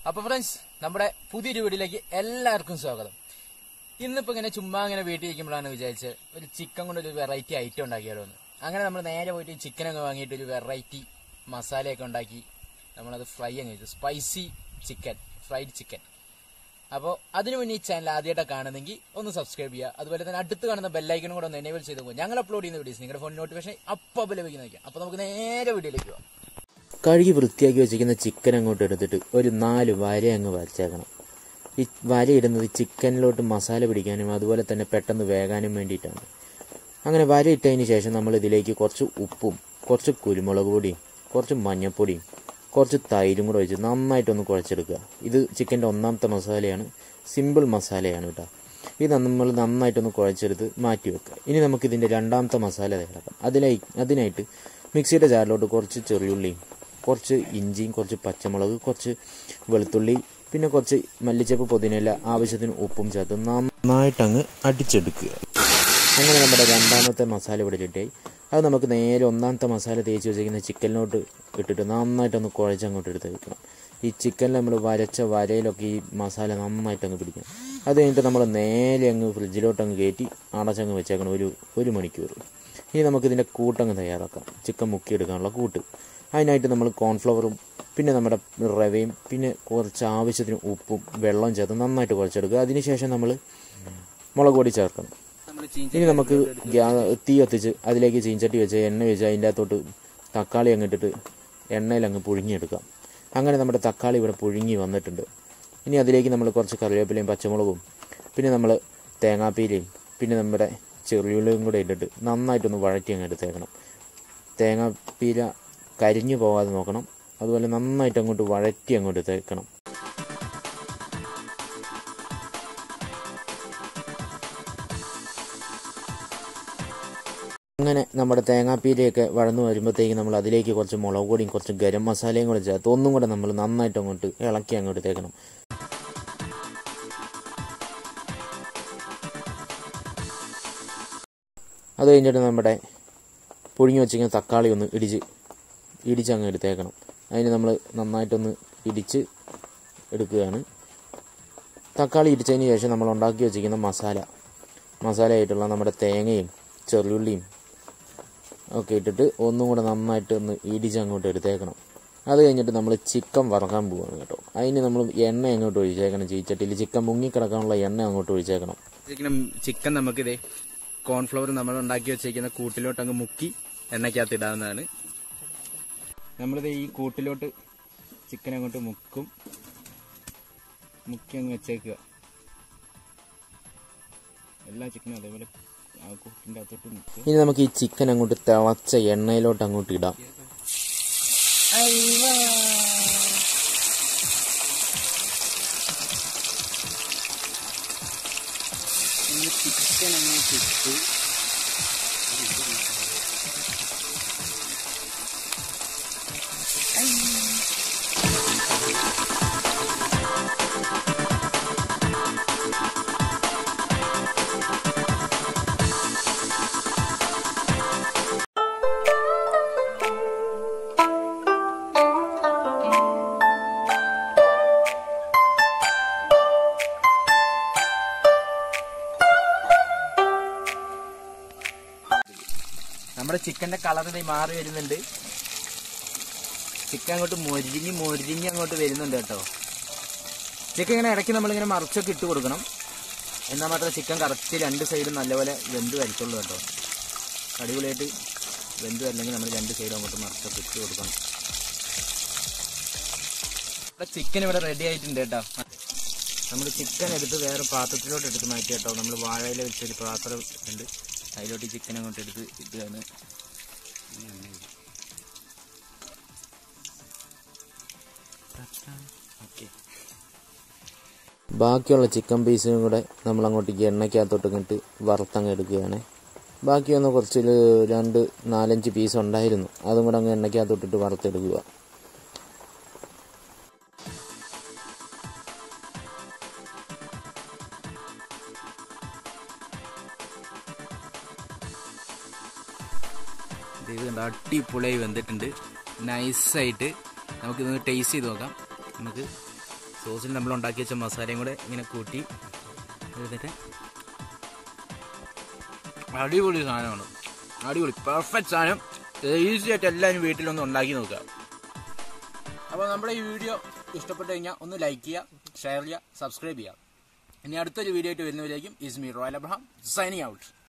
അപ്പൊ ഫ്രണ്ട്സ് നമ്മുടെ പുതിയൊരു വീഡിയോയിലേക്ക് എല്ലാവർക്കും സ്വാഗതം ഇന്നിപ്പോ ഇങ്ങനെ ചുമ്മാ ഇങ്ങനെ വീട്ടിൽ ഇരിക്കുമ്പോഴാണ് വിചാരിച്ചത് ഒരു ചിക്കൻ കൊണ്ട് ഒരു വെറൈറ്റി ഐറ്റം ഉണ്ടാക്കിയാലോ എന്ന് അങ്ങനെ നമ്മൾ നേരെ പോയിട്ട് ചിക്കൻ അങ്ങ് വാങ്ങിയിട്ട് ഒരു വെറൈറ്റി മസാലയൊക്കെ ഉണ്ടാക്കി നമ്മളത് ഫ്രൈ അങ്ങ് ചെയ്തു സ്പൈസി ചിക്കൻ ഫ്രൈഡ് ചിക്കൻ അപ്പോൾ അതിനു മുന്നേ ഈ ചാനൽ ആദ്യമായിട്ടാണ് കാണുന്നെങ്കിൽ ഒന്ന് സബ്സ്ക്രൈബ് ചെയ്യുക അതുപോലെ തന്നെ അടുത്ത് കാണുന്ന ബെല്ലൈക്കനും കൂടെ ഒന്ന് എനേബിൾ ചെയ്ത് പോകും ഞങ്ങൾ അപ്ലോഡ് ചെയ്യുന്ന വീഡിയോസ് നിങ്ങളുടെ ഫോൺ നോട്ടിഫിക്കേഷൻ അപ്പോൾ ലഭിക്കുന്നതായിരിക്കും അപ്പോൾ നമുക്ക് നേരെ വീഡിയോയിലേക്ക് പോകാം കഴുകി വൃത്തിയാക്കി വെച്ചിരിക്കുന്ന ചിക്കൻ അങ്ങോട്ട് എടുത്തിട്ട് ഒരു നാല് വര അങ്ങ് വരച്ചേക്കണം ഈ വര ഇടുന്നത് ചിക്കനിലോട്ട് മസാല പിടിക്കാനും അതുപോലെ തന്നെ പെട്ടെന്ന് വേകാനും വേണ്ടിയിട്ടാണ് അങ്ങനെ വര ഇട്ടതിന് ശേഷം നമ്മൾ ഇതിലേക്ക് കുറച്ച് ഉപ്പും കുറച്ച് കുരുമുളക് പൊടിയും കുറച്ച് മഞ്ഞൾപ്പൊടിയും കുറച്ച് തൈരും കൂടെ ഒഴിച്ച് നന്നായിട്ടൊന്ന് കുഴച്ചെടുക്കുക ഇത് ചിക്കൻ്റെ ഒന്നാമത്തെ മസാലയാണ് സിമ്പിൾ മസാലയാണ് കേട്ടോ ഇത് നമ്മൾ നന്നായിട്ടൊന്ന് കുഴച്ചെടുത്ത് മാറ്റി വെക്കുക ഇനി നമുക്കിതിൻ്റെ രണ്ടാമത്തെ മസാല തയ്യാറാക്കാം അതിലായി അതിനായിട്ട് മിക്സിയുടെ ജാറിലോട്ട് കുറച്ച് ചെറിയുള്ളിയും കുറച്ച് ഇഞ്ചിയും കുറച്ച് പച്ചമുളക് കുറച്ച് വെളുത്തുള്ളി പിന്നെ കുറച്ച് മല്ലിച്ചപ്പ് പുതിനയില ആവശ്യത്തിന് ഉപ്പും ചേർത്ത് നന്നായിട്ടങ്ങ് അടിച്ചെടുക്കുക അങ്ങനെ നമ്മുടെ രണ്ടാമത്തെ മസാല ഇവിടെ ഇട്ടായി അത് നമുക്ക് നേരെ ഒന്നാമത്തെ മസാല തേച്ച് വെച്ചിരിക്കുന്ന ചിക്കനിലോട്ട് ഇട്ടിട്ട് നന്നായിട്ടൊന്ന് കുഴച്ച് അങ്ങോട്ട് എടുത്ത് വെക്കണം ഈ ചിക്കനിൽ നമ്മൾ വരച്ച വരയിലൊക്കെ ഈ മസാല നന്നായിട്ട് അങ്ങ് പിടിക്കണം അത് കഴിഞ്ഞിട്ട് നമ്മൾ നേരെ അങ്ങ് ഫ്രിഡ്ജിലോട്ട് അങ്ങ് കയറ്റി അടച്ചങ്ങ് വെച്ചേക്കണം ഒരു ഒരു മണിക്കൂർ ഇനി നമുക്കിതിൻ്റെ കൂട്ടങ്ങ് തയ്യാറാക്കാം ചിക്കൻ മുക്കിയെടുക്കാനുള്ള കൂട്ട് അതിനായിട്ട് നമ്മൾ കോൺഫ്ലവറും പിന്നെ നമ്മുടെ റവയും പിന്നെ കുറച്ച് ആവശ്യത്തിന് ഉപ്പും വെള്ളവും ചേർത്ത് നന്നായിട്ട് കുഴച്ചെടുക്കുക അതിനുശേഷം നമ്മൾ മുളക് പൊടി ചേർക്കണം ഇനി നമുക്ക് ഗ്യാ തീ കത്തിച്ച് അതിലേക്ക് ചീഞ്ചട്ടി വെച്ച് എണ്ണ വെച്ച് അതിൻ്റെ അകത്തോട്ട് തക്കാളി അങ്ങ് ഇട്ടിട്ട് എണ്ണയിൽ അങ്ങ് പുഴുങ്ങിയെടുക്കാം അങ്ങനെ നമ്മുടെ തക്കാളി ഇവിടെ പുഴുങ്ങി വന്നിട്ടുണ്ട് ഇനി അതിലേക്ക് നമ്മൾ കുറച്ച് കറിവേപ്പിലയും പച്ചമുളകും പിന്നെ നമ്മൾ തേങ്ങാപ്പീലയും പിന്നെ നമ്മുടെ ചെറിയുള്ളിയും കൂടെ ഇട്ടിട്ട് നന്നായിട്ടൊന്ന് വഴറ്റി അങ്ങ് എടുത്തേക്കണം തേങ്ങാപ്പീല കരിഞ്ഞു പോകാതെ നോക്കണം അതുപോലെ നന്നായിട്ട് അങ്ങോട്ട് വഴറ്റി അങ്ങോട്ട് തേക്കണം അങ്ങനെ നമ്മുടെ തേങ്ങാപ്പീലയൊക്കെ വഴന്നു വരുമ്പോഴത്തേക്ക് നമ്മൾ അതിലേക്ക് കുറച്ച് മുളക് പൊടിയും കുറച്ച് ഗരം മസാലയും കൂടെ ചേർത്ത് ഒന്നും കൂടെ നമ്മൾ നന്നായിട്ട് അങ്ങോട്ട് ഇളക്കി അങ്ങോട്ട് തേക്കണം അത് കഴിഞ്ഞിട്ട് നമ്മുടെ പുഴുങ്ങി വെച്ചിരിക്കുന്ന തക്കാളി ഒന്ന് ഇടിച്ച് ഇടിച്ച് അങ്ങ് എടുത്തേക്കണം അതിന് നമ്മൾ നന്നായിട്ടൊന്ന് ഇടിച്ച് എടുക്കുകയാണ് തക്കാളി ഇടിച്ചതിന് ശേഷം നമ്മൾ ഉണ്ടാക്കി വെച്ചിരിക്കുന്ന മസാല മസാല ആയിട്ടുള്ള നമ്മുടെ തേങ്ങയും ചെറിയുള്ളിയും ഒക്കെ ഇട്ടിട്ട് ഒന്നും കൂടെ നന്നായിട്ട് ഒന്ന് ഇടിച്ച് അങ്ങോട്ട് എടുത്തേക്കണം അത് കഴിഞ്ഞിട്ട് നമ്മൾ ചിക്കൻ വറക്കാൻ പോവാണ് കേട്ടോ അതിന് നമ്മൾ എണ്ണ അങ്ങോട്ട് ഒഴിച്ചേക്കണം ചീച്ചട്ടിയിൽ ചിക്കൻ മുങ്ങിക്കിടക്കാനുള്ള എണ്ണ അങ്ങോട്ട് ഒഴിച്ചേക്കണം ചിക്കൻ നമുക്കിതേ കോൺഫ്ലവർ നമ്മൾ ഉണ്ടാക്കി വെച്ചിരിക്കുന്ന കൂട്ടിലോട്ട് അങ്ങ് മുക്കി എണ്ണയ്ക്കകത്ത് ഇടാവുന്നതാണ് നമ്മളിത് ഈ കൂട്ടിലോട്ട് ചിക്കൻ അങ്ങോട്ട് മുക്കും മുക്കി അങ്ങ് വെച്ചേക്കുക എല്ലാ ചിക്കനും അതേപോലെ ആ കൂട്ടിൻ്റെ അകത്തോട്ട് മുക്കുക ഇനി നമുക്ക് ഈ ചിക്കൻ അങ്ങോട്ട് തിളച്ച എണ്ണയിലോട്ട് അങ്ങോട്ട് ഇടാം ചിക്കൻ അങ്ങോട്ട് ഇട്ടു നമ്മുടെ ചിക്കന്റെ കളർ ഇതേ മാറി വരുന്നുണ്ട് ചിക്കൻ അങ്ങോട്ട് മൊരിഞ്ഞ് മൊരിഞ്ഞ് അങ്ങോട്ട് വരുന്നുണ്ട് കേട്ടോ ചിക്കൻ ഇങ്ങനെ ഇടയ്ക്ക് നമ്മളിങ്ങനെ മറിച്ചൊക്കെ ഇട്ട് കൊടുക്കണം എന്നാൽ മാത്രമേ ചിക്കൻ കറക്റ്റ് രണ്ട് സൈഡും നല്ലപോലെ വെന്ത് വരത്തുള്ളൂ കേട്ടോ അടിപൊളിയായിട്ട് വെന്ത് വരണമെങ്കിൽ നമ്മൾ രണ്ട് സൈഡും അങ്ങോട്ട് മറിച്ചൊക്കെ ഇട്ട് കൊടുക്കണം ഇവിടെ ചിക്കൻ ഇവിടെ റെഡി ആയിട്ടുണ്ട് കേട്ടോ നമ്മൾ ചിക്കൻ എടുത്ത് വേറെ പാത്രത്തിലോട്ട് എടുത്ത് മാറ്റി കേട്ടോ നമ്മൾ വാഴയില വെച്ചൊരു പാത്രം ഉണ്ട് അതിലോട്ട് ഈ ചിക്കൻ അങ്ങോട്ട് എടുത്ത് ഇടുകയാണ് ഓക്കെ ബാക്കിയുള്ള ചിക്കൻ പീസിനും കൂടെ നമ്മൾ അങ്ങോട്ടേക്ക് എണ്ണയ്ക്കകത്തോട്ട് ഇങ്ങോട്ട് വറുത്തങ്ങ് എടുക്കുകയാണ് ബാക്കി ഒന്ന് കുറച്ച് ഒരു രണ്ട് നാലഞ്ച് പീസ് ഉണ്ടായിരുന്നു അതും കൂടെ അങ്ങ് എണ്ണയ്ക്കകത്തോട്ടിട്ട് വറുത്തെടുക്കുക ഇത് കണ്ടോ അടിപൊളിയായി വെന്തിട്ടുണ്ട് നൈസായിട്ട് നമുക്കിതൊന്ന് ടേസ്റ്റ് ചെയ്ത് നോക്കാം നമുക്ക് സോസിൽ നമ്മൾ ഉണ്ടാക്കി വെച്ച മസാലയും കൂടെ ഇങ്ങനെ കൂട്ടി എടുത്തിട്ട് അടിപൊളി സാധനമാണ് അടിപൊളി പെർഫെക്റ്റ് സാധനം ഈസി ആയിട്ട് എല്ലാവരും വീട്ടിലൊന്ന് ഉണ്ടാക്കി നോക്കുക അപ്പോൾ നമ്മുടെ ഈ വീഡിയോ ഇഷ്ടപ്പെട്ട് കഴിഞ്ഞാൽ ഒന്ന് ലൈക്ക് ചെയ്യുക ഷെയർ ചെയ്യുക സബ്സ്ക്രൈബ് ചെയ്യുക ഇനി അടുത്തൊരു വീഡിയോ ആയിട്ട് വരുന്നവരേക്കും is me Royal Abraham signing out